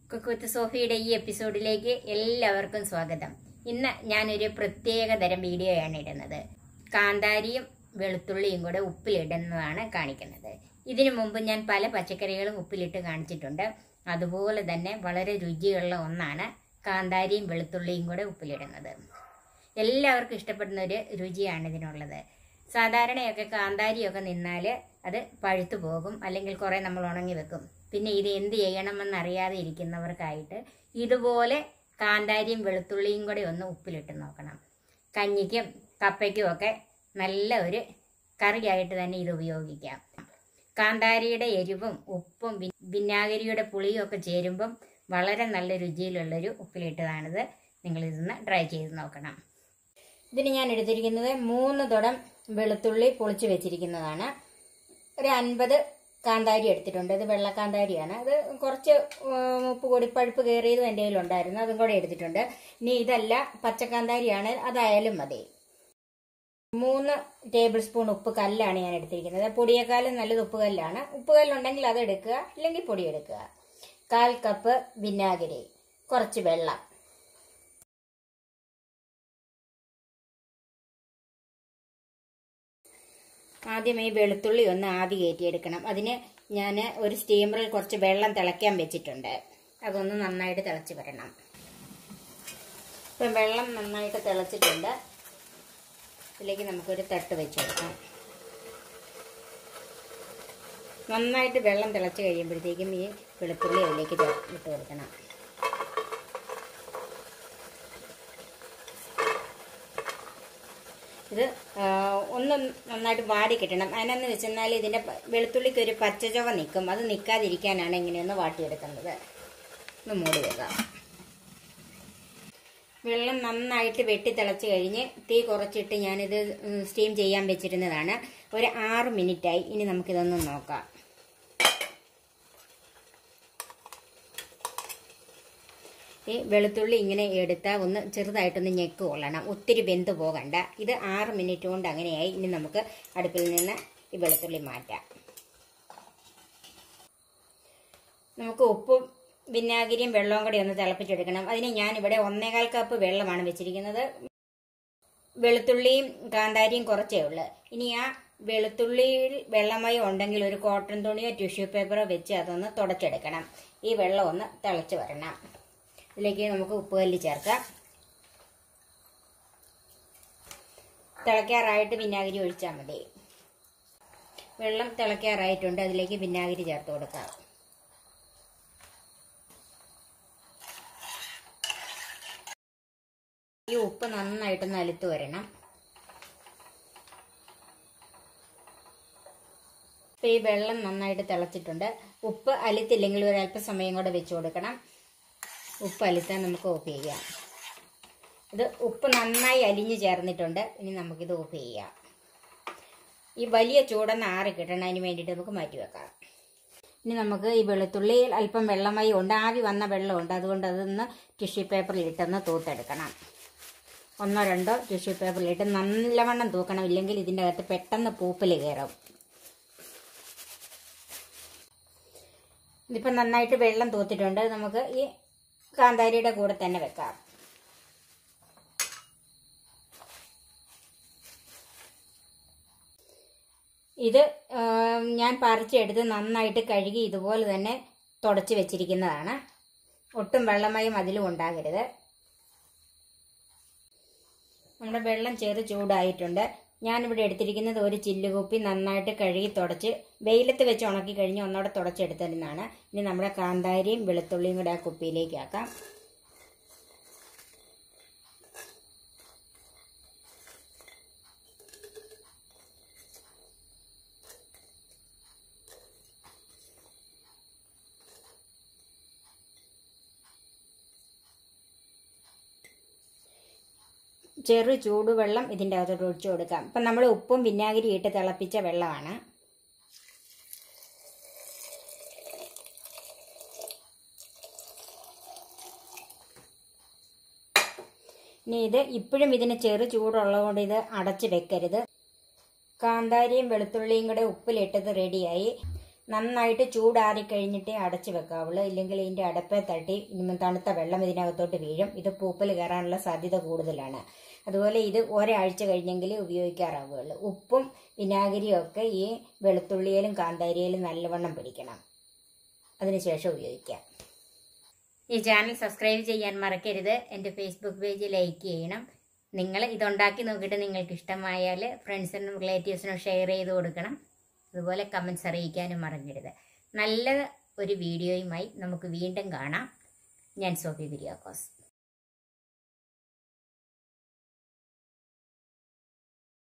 cook with സോഫിയുടെ ഈ എപ്പിസോഡിലേക്ക് എല്ലാവർക്കും സ്വാഗതം ഇന്ന് ഞാനൊരു പ്രത്യേക തരം വീഡിയോയാണ് ഇടുന്നത് കാന്താരിയും വെളുത്തുള്ളിയും കൂടെ ഉപ്പിലിടുന്നതാണ് കാണിക്കുന്നത് ഇതിനു മുമ്പ് ഞാൻ പല പച്ചക്കറികളും ഉപ്പിലിട്ട് കാണിച്ചിട്ടുണ്ട് അതുപോലെ തന്നെ വളരെ രുചിയുള്ള ഒന്നാണ് കാന്താരിയും വെളുത്തുള്ളിയും കൂടെ ഉപ്പിലിടുന്നത് എല്ലാവർക്കും ഇഷ്ടപ്പെടുന്ന ഒരു രുചിയാണ് ഇതിനുള്ളത് സാധാരണയൊക്കെ കാന്താരിയൊക്കെ നിന്നാൽ അത് പഴുത്തു പോകും അല്ലെങ്കിൽ കുറേ നമ്മൾ ഉണങ്ങി വെക്കും പിന്നെ ഇത് എന്ത് ചെയ്യണമെന്ന് അറിയാതെ ഇരിക്കുന്നവർക്കായിട്ട് ഇതുപോലെ കാന്താരിയും വെളുത്തുള്ളിയും കൂടെ ഒന്ന് ഉപ്പിലിട്ട് നോക്കണം കഞ്ഞിക്കും കപ്പയ്ക്കും ഒക്കെ നല്ല ഒരു കറിയായിട്ട് തന്നെ ഇത് ഉപയോഗിക്കാം കാന്താരിയുടെ എരിവും ഉപ്പും വി- വിനാഗിരിയുടെ പുളിയും ഒക്കെ ചേരുമ്പം വളരെ നല്ല രുചിയിലുള്ളൊരു ഉപ്പിലിട്ടതാണിത് നിങ്ങൾ ഇതൊന്ന് ട്രൈ ചെയ്ത് നോക്കണം ഇതിന് ഞാൻ എടുത്തിരിക്കുന്നത് മൂന്ന് തുടം വെളുത്തുള്ളി പൊളിച്ച് വെച്ചിരിക്കുന്നതാണ് ഒരു അൻപത് കാന്താരി എടുത്തിട്ടുണ്ട് ഇത് വെള്ളക്കാന്താരിയാണ് അത് കുറച്ച് ഉം, ഉപ്പ് കൂടി പഴുപ്പ് കയറിയതും എൻ്റെ കയ്യിലുണ്ടായിരുന്നു അതും കൂടെ എടുത്തിട്ടുണ്ട് ഇനി ഇതല്ല പച്ചക്കാന്താരിയാണ് അതായാലും മതി മൂന്ന് ടേബിൾ സ്പൂൺ ഉപ്പ് കല്ലാണ് ഞാൻ എടുത്തിരിക്കുന്നത് പൊടിയേക്കാളും നല്ലത് ഉപ്പ് കല്ലാണ് ഉപ്പ് കല്ലുണ്ടെങ്കിൽ അത് എടുക്കുക ഇല്ലെങ്കിൽ പൊടി എടുക്കുക കാൽ കപ്പ് വിനാഗിരി കുറച്ച് വെള്ളം ആദ്യം ഈ വെളുത്തുള്ളി ഒന്ന് ആവി കയറ്റിയെടുക്കണം അതിന് ഞാൻ ഒരു സ്റ്റീമറിൽ കുറച്ച് വെള്ളം തിളയ്ക്കാൻ വെച്ചിട്ടുണ്ട് അതൊന്ന് നന്നായിട്ട് തിളച്ച് വരണം ഇപ്പം വെള്ളം നന്നായിട്ട് തിളച്ചിട്ടുണ്ട് ഇതിലേക്ക് നമുക്കൊരു തട്ട് വെച്ച് കൊടുക്കാം നന്നായിട്ട് വെള്ളം തിളച്ച് കഴിയുമ്പോഴത്തേക്കും ഈ വെളുത്തുള്ളി അതിലേക്ക് ചേ- ഇട്ട് കൊടുക്കണം ഇത് ആ, ഒന്ന് നന്നായിട്ട് വാടി കിട്ടണം അതിനെന്ന് വെച്ചെന്നാൽ ഇതിന്റെ പ- വെളുത്തുള്ളിക്ക് ഒരു പച്ചചവ നിൽക്കും അത് നിൽക്കാതിരിക്കാനാണ് ഇങ്ങനെയൊന്ന് വാട്ടിയെടുക്കുന്നത് ഒന്ന് മൂടി വെക്കാം വെള്ളം നന്നായിട്ട് വെട്ടി തിളച്ച് കഴിഞ്ഞ് തീ കുറച്ചിട്ട് ഞാനിത് ഉം, സ്റ്റീം ചെയ്യാൻ വെച്ചിരുന്നതാണ് ഒരു ആറ് മിനിറ്റായി ഇനി നമുക്കിതൊന്ന് നോക്കാം ഈ വെളുത്തുള്ളി ഇങ്ങനെ എടുത്താൽ ഒന്ന് ചെറുതായിട്ടൊന്ന് ഞെക്ക് കൊള്ളണം ഒത്തിരി വെന്ത് പോകണ്ട ഇത് ആറ് മിനിറ്റ് കൊണ്ട് അങ്ങനെയായി ഇനി നമുക്ക് അടുപ്പിൽ നിന്ന് ഈ വെളുത്തുള്ളി മാറ്റാം നമുക്ക് ഉപ്പും വിനാഗിരിയും വെള്ളവും കൂടി ഒന്ന് തിളപ്പിച്ചെടുക്കണം അതിന് ഞാനിവിടെ ഒന്നേകാൽ കപ്പ് വെള്ളമാണ് വെച്ചിരിക്കുന്നത് വെളുത്തുള്ളിയും കാന്താരിയും കുറച്ചേ ഉള്ളൂ ഇനി ആ വെളുത്തുള്ളിയിൽ വെള്ളമയം ഉണ്ടെങ്കിൽ ഒരു കോട്ടൺ തുണിയോ ടിഷ്യൂ പേപ്പറോ വെച്ച് അതൊന്ന് തുടച്ചെടുക്കണം ഈ വെള്ളം ഒന്ന് തിളച്ച് വരണം ഇതിലേക്ക് നമുക്ക് ഉപ്പുകല്ല് ചേർക്കാം തിളയ്ക്കാറായിട്ട് വിനാഗിരി ഒഴിച്ചാൽ മതി വെള്ളം തിളയ്ക്കാറായിട്ടുണ്ട് അതിലേക്ക് വിനാഗിരി ചേർത്ത് കൊടുക്കാം ഈ ഉപ്പ് നന്നായിട്ടൊന്ന് അലുത്ത് വരണം ഇപ്പൊ ഈ വെള്ളം നന്നായിട്ട് തിളച്ചിട്ടുണ്ട് ഉപ്പ് അലുത്തില്ലെങ്കിൽ ഒരു അല്പസമയം കൂടെ വെച്ച് കൊടുക്കണം ഉപ്പ് അലുത്താൻ നമുക്ക് ഓഫ് ചെയ്യാം ഇത് ഉപ്പ് നന്നായി അലിഞ്ഞു ചേർന്നിട്ടുണ്ട് ഇനി നമുക്കിത് ഓഫ് ചെയ്യാം ഈ വലിയ ചൂടൊന്ന് ആറി കിട്ടണം അതിന് വേണ്ടിയിട്ട് നമുക്ക് മാറ്റി വെക്കാം ഇനി നമുക്ക് ഈ വെളുത്തുള്ളിയിൽ അല്പം വെള്ളമായി ഉണ്ട് ആവി വന്ന വെള്ളമുണ്ട് അതുകൊണ്ട് അതൊന്ന് ടിഷ്യൂ പേപ്പറിൽ ഇട്ടൊന്ന് തൂത്തെടുക്കണം ഒന്നോ രണ്ടോ ടിഷ്യൂ പേപ്പറിൽ ഇട്ട് നല്ലവണ്ണം തൂക്കണം ഇല്ലെങ്കിൽ ഇതിൻ്റെ അകത്ത് പെട്ടെന്ന് പൂപ്പൽ കയറും ഇതിപ്പോൾ നന്നായിട്ട് വെള്ളം തൂത്തിട്ടുണ്ട് നമുക്ക് ഈ കാന്താരിയുടെ കൂടെ തന്നെ വെക്കാം ഇത് ആ, ഞാൻ പറിച്ചെടുത്ത് നന്നായിട്ട് കഴുകി ഇതുപോലെ തന്നെ തുടച്ച് വെച്ചിരിക്കുന്നതാണ് ഒട്ടും വെള്ളമയം അതിലും ഉണ്ടാകരുത് നമ്മുടെ വെള്ളം ചെറു ചൂടായിട്ടുണ്ട് ഞാനിവിടെ എടുത്തിരിക്കുന്നത് ഒരു ചില്ലുകുപ്പി നന്നായിട്ട് കഴുകി തുടച്ച് വെയിലത്ത് വെച്ച് ഉണക്കി കഴിഞ്ഞ് ഒന്നോടെ തുടച്ചെടുത്തതിനാണ് ഇനി നമ്മുടെ കാന്താരിയും വെളുത്തുള്ളിയും കൂടെ ആ കുപ്പിയിലേക്ക് ആക്കാം ചെറു ചൂടുവെള്ളം ഇതിൻ്റെ അകത്തോട്ട് ഒഴിച്ചു കൊടുക്കാം ഇപ്പം നമ്മൾ ഉപ്പും വിനാഗിരി ഇട്ട് തിളപ്പിച്ച വെള്ളമാണ് ഇനി ഇത് ഇപ്പോഴും ഇതിന് ചെറു ചൂടുള്ളതുകൊണ്ട് ഇത് അടച്ച് വെക്കരുത് കാന്താരിയും വെളുത്തുള്ളിയും കൂടെ ഉപ്പിലിട്ടത് റെഡിയായി നന്നായിട്ട് ചൂടാറി കഴിഞ്ഞിട്ടേ അടച്ചു വെക്കാവുള്ളൂ ഇല്ലെങ്കിൽ ഇതിന്റെ അടപ്പെ തട്ടി ഇനി തണുത്ത വെള്ളം ഇതിനകത്തോട്ട് വീഴും ഇത് പൂപ്പൽ കയറാനുള്ള സാധ്യത കൂടുതലാണ് അതുപോലെ ഇത് ഒരാഴ്ച കഴിഞ്ഞെങ്കിൽ ഉപയോഗിക്കാറാവുകയുള്ളൂ ഉപ്പും വിനാഗിരിയും ഒക്കെ ഈ വെളുത്തുള്ളിയിലും കാന്താരിയിലും നല്ലവണ്ണം പിടിക്കണം അതിനുശേഷം ഉപയോഗിക്കാം ഈ ചാനൽ സബ്സ്ക്രൈബ് ചെയ്യാൻ മറക്കരുത് എൻ്റെ ഫേസ്ബുക്ക് പേജ് ലൈക്ക് ചെയ്യണം നിങ്ങൾ ഇതുണ്ടാക്കി നോക്കിയിട്ട് നിങ്ങൾക്ക് ഇഷ്ടമായാൽ ഫ്രണ്ട്സിനും റിലേറ്റീവ്സിനും ഷെയർ ചെയ്ത് കൊടുക്കണം അതുപോലെ കമൻസ് അറിയിക്കാനും മറക്കരുത് നല്ല ഒരു വീഡിയോയുമായി നമുക്ക് വീണ്ടും കാണാം ഞാൻ സോഫി കുര്യാക്കോസ്